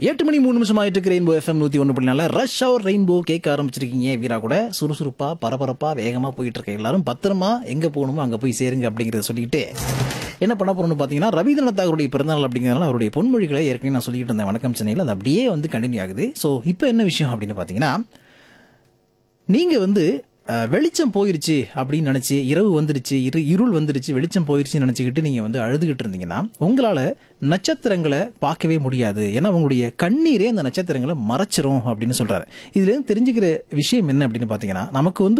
எட்டு மணி மூணு நிமிஷம் ஆயிட்டு இருக்கு ரெயின்போ எஃப்எம் நூத்தி ஒன்று புள்ளி ரஷ் அவர் ரெயின்போ கேட்க ஆரம்பிச்சிருக்கீங்க வீரா கூட சுறுசுறுப்பா பரபரப்பா வேகமா போயிட்டு இருக்க எல்லாரும் பத்திரமா எங்க போகணுமோ அங்க போய் சேருங்க அப்படிங்கறத சொல்லிட்டு என்ன பண்ண போறோம்னு பாத்தீங்கன்னா ரவீந்திரநாத் தாகருடைய பிறந்தநாள் அப்படிங்கிறதுனால அவருடைய பொன்மொழிகளை ஏற்கனவே நான் சொல்லிட்டு இருந்தேன் வணக்கம் சென்னையில் அது அப்படியே வந்து கண்டினியூ ஆகுது ஸோ இப்போ என்ன விஷயம் அப்படின்னு பாத்தீங்கன்னா நீங்க வந்து அஹ், வெளிச்சம் போயிருச்சு அப்படின்னு நினைச்சு இரவு வந்துடுச்சு இரு இருள் வந்துடுச்சு வெளிச்சம் போயிருச்சுன்னு நினைச்சுக்கிட்டு நீங்க வந்து அழுதுகிட்டு இருந்தீங்கன்னா உங்களால நட்சத்திரங்களை பார்க்கவே முடியாது ஏன்னா உங்களுடைய கண்ணீரே அந்த நட்சத்திரங்களை மறைச்சிரும் அப்படின்னு சொல்றாரு இதுல இருந்து தெரிஞ்சுக்கிற விஷயம் என்ன அப்படின்னு பாத்தீங்கன்னா நமக்கு வந்து